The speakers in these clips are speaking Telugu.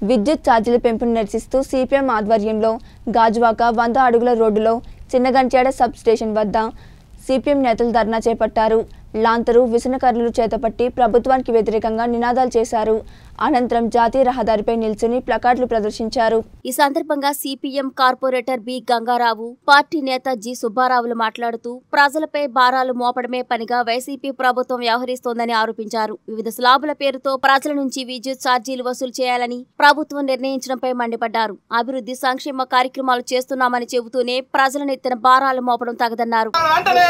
విద్యుత్ ఛార్జీల పెంపును నిరసిస్తూ సిపిఎం ఆధ్వర్యంలో గాజువాక వంద అడుగుల రోడ్డులో చిన్నగంట్యాడ సబ్ స్టేషన్ వద్ద సిపిఎం నేతలు ధర్నా చేపట్టారు లాంతరు విసనకర్రలు చేతపట్టి ప్రభుత్వానికి వ్యతిరేకంగా నినాదాలు చేశారు అనంతరం జాతీయ రహదారిపై నిల్చుని ప్లకార్డులు ప్రదర్శించారు ఈ సందర్భంగా CPM corporator B Gangarao party నేత జి సుబ్బారావులు మాట్లాడుతూ ప్రజలపై భారాలు మోపడమే పనిగా వైసీపీ ప్రభుత్వం వ్యవహరిస్తోందని ఆరోపించారు వివిధ స్లాబుల పేరుతో ప్రజల నుంచి విద్యుత్ ఛార్జీలు వసూలు చేయాలని ప్రభుత్వం నిర్ణయించడంపై మండిపడ్డారు అభివృద్ధి సంక్షేమ కార్యక్రమాలు చేస్తున్నామని చెబుతూనే ప్రజల నెత్తిన భారాలు మోపడం తగదన్నారు వెంటనే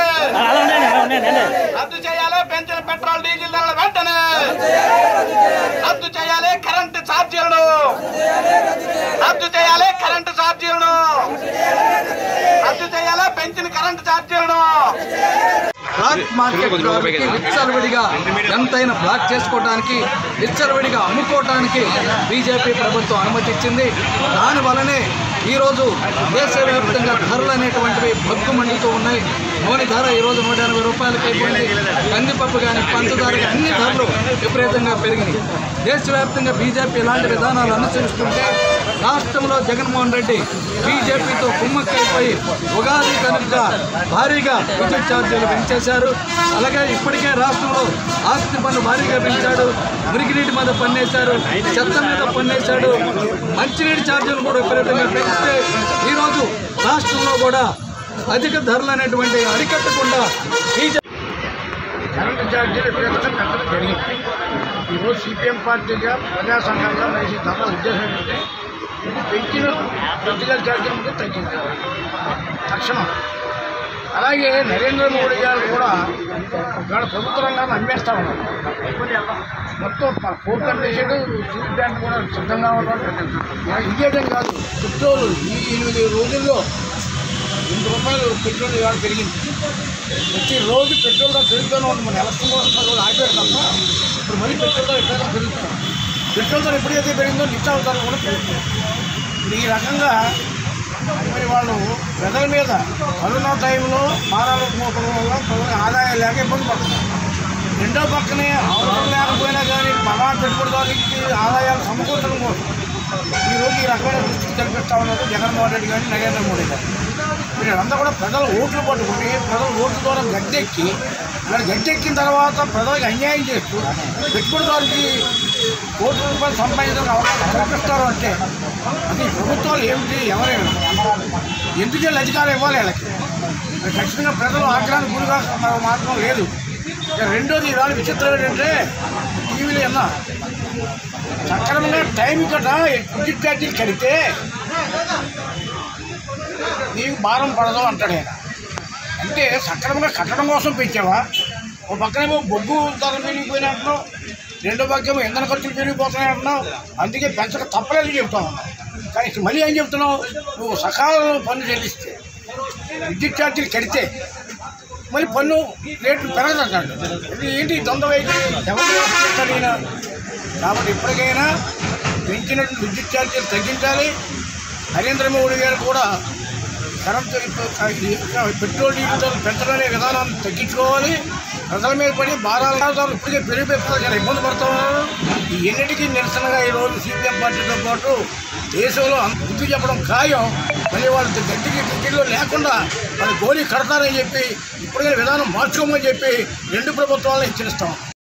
రద్దు చేయాలి పెంచిన పెట్రోల్ డీజిల్ ధరలు వెంటనే రద్దు చేయాలి కరెంటు ఛార్జీలను రద్దు చేయాలి కరెంటు ఛార్జీలను రద్దు చేయాలి పెంచిన కరెంటు ఛార్జీలను బ్లాక్ మార్కెట్ వారికి విచ్చలవిడిగా ఎంతైనా బ్లాక్ చేసుకోవడానికి విచ్చలవిడిగా అమ్ముకోవడానికి బీజేపీ ప్రభుత్వం అనుమతి ఇచ్చింది దాని వలనే ఈరోజు దేశవ్యాప్తంగా ధరలు అనేటువంటివి భగ్గు మండుతూ ఉన్నాయి నూనె ధర ఈరోజు నూట ఎనభై రూపాయలకి అయిపోయింది కందిపప్పు కానీ పంచదార కానీ అన్ని ధరలు విపరీతంగా పెరిగినాయి దేశవ్యాప్తంగా బీజేపీ ఇలాంటి విధానాలు అనుసరిస్తుంటే రాష్ట్రంలో జగన్మోహన్ రెడ్డి బీజేపీతో కుమ్మక్కైపోయి ఉగాది కనుక భారీగా విద్యుత్ ఛార్జీలు పెంచేశారు అలాగే ఇప్పటికే రాష్ట్రంలో ఆస్తి పన్ను భారీగా పెంచాడు మురికినీటి మీద పన్నేశారు చెత్త మీద పన్నేశాడు మంచినీటి ఛార్జీలు కూడా విపరీతంగా పెంచితే ఈరోజు రాష్ట్రంలో కూడా అధిక ధరలు అనేటువంటి అరికట్టకుండా బీజేపీ కరెంటు ఛార్జీలు విపరీతంగా పెంచడం జరిగింది ఈరోజు సిపిఎం పార్టీగా ప్రజా సంఘంగా మనిషి ధర ఉద్దేశం ఏంటంటే ఇది పెంచిన పొలిటికల్ ఛార్జీలు ముందు తగ్గించాలి తక్షణం అలాగే నరేంద్ర మోడీ గారు కూడా ఇవాళ ప్రభుత్వ రంగాన్ని అమ్మేస్తా ఉన్నారు మొత్తం ఫోర్ కండిషన్ స్టీల్ ప్లాంట్ కూడా సిద్ధంగా ఉన్నారు ఇదేటం కాదు పెట్రోల్ ఈ ఎనిమిది రోజుల్లో రెండు రూపాయలు పెట్రోల్ ఇవాళ పెరిగింది ప్రతి రోజు పెట్రోల్ ధర పెరుగుతూనే ఉంది మన ఎలక్షన్ కోసం రోజు ఆగిపోయారు తప్ప ఇప్పుడు మళ్ళీ పెట్రోల్ ధర ఎక్కడ పెరుగుతుంది పెట్రోల్ ధర ఎప్పుడైతే పెరిగిందో నిత్యావసరాలు కూడా పెరుగుతాయి ఇప్పుడు ఈ రకంగా మరి వాళ్ళు ప్రజల మీద కరోనా టైంలో మారాలు మోపడం వల్ల ప్రజలకు ఆదాయం లేక ఇబ్బంది పడుతున్నారు రెండో పక్కనే అవసరం లేకపోయినా కానీ మహా పెట్టుబడిదారులకి ఆదాయాలు సమకూర్చడం కోసం ఈరోజు ఈ రకమైన దృష్టికి కల్పిస్తా ఉన్నారు జగన్మోహన్ రెడ్డి కానీ నరేంద్ర మోడీ గారు వీళ్ళంతా కూడా ప్రజలు ఓట్లు పట్టుకుని ప్రజల ఓట్ల ద్వారా గద్దెక్కి ఇలా గద్దెక్కిన తర్వాత ప్రజలకు అన్యాయం చేస్తూ పెట్టుబడిదారుకి కోట్ల రూపాయలు సంపాదించడానికి అవకాశం కల్పిస్తారు అంటే అది ఈ ప్రభుత్వాలు ఏమిటి ఎవరైనా ఎందుకు వీళ్ళు అధికారం ఇవ్వాలి వీళ్ళకి మరి ఖచ్చితంగా ప్రజలు ఆగ్రహానికి గురిగా మార్గం లేదు ఇక రెండోది ఇవాళ విచిత్రం ఏంటంటే టీవీలో అన్నా సక్రమంగా టైం కట విద్యుత్ ఛార్జీలు కడితే నీకు భారం పడదు అంటాడు ఆయన అంటే సక్రమంగా కట్టడం కోసం పెంచావా ఓ పక్కనేమో బొగ్గు ధర పెరిగిపోయినా అంటున్నావు రెండో పక్కేమో ఇంధన ఖర్చులు పెరిగిపోతున్నాయి అంటున్నావు అందుకే పెంచక తప్పలేదని చెప్తావు కానీ ఇప్పుడు మళ్ళీ ఏం చెప్తున్నావు నువ్వు సకాలంలో పన్ను చెల్లిస్తే విద్యుత్ ఛార్జీలు కడితే మళ్ళీ పన్ను రేట్లు పెరగదంటాడు ఇది ఏంటి దొంగ ఎవరు చేస్తాడు ఈయన కాబట్టి ఇప్పటికైనా పెంచినట్టు విద్యుత్ ఛార్జీలు తగ్గించాలి నరేంద్ర మోడీ గారు కూడా కరెంటు ఇప్పుడు పెట్రోల్ డీజిల్ ధరలు పెంచడమే విధానాన్ని తగ్గించుకోవాలి ప్రజల మీద పడి భారాలు ధరలు ఇప్పటికే పెరిగిపోయి చాలా ఇబ్బంది పడుతున్నారు ఈ ఎన్నిటికీ నిరసనగా ఈరోజు సిపిఎం పార్టీతో పాటు దేశంలో బుద్ధి చెప్పడం ఖాయం మళ్ళీ వాళ్ళు గట్టికి టికెట్లో లేకుండా వాళ్ళు గోళీ కడతారని చెప్పి ఇప్పటికే విధానం మార్చుకోమని చెప్పి రెండు ప్రభుత్వాలను హెచ్చరిస్తాం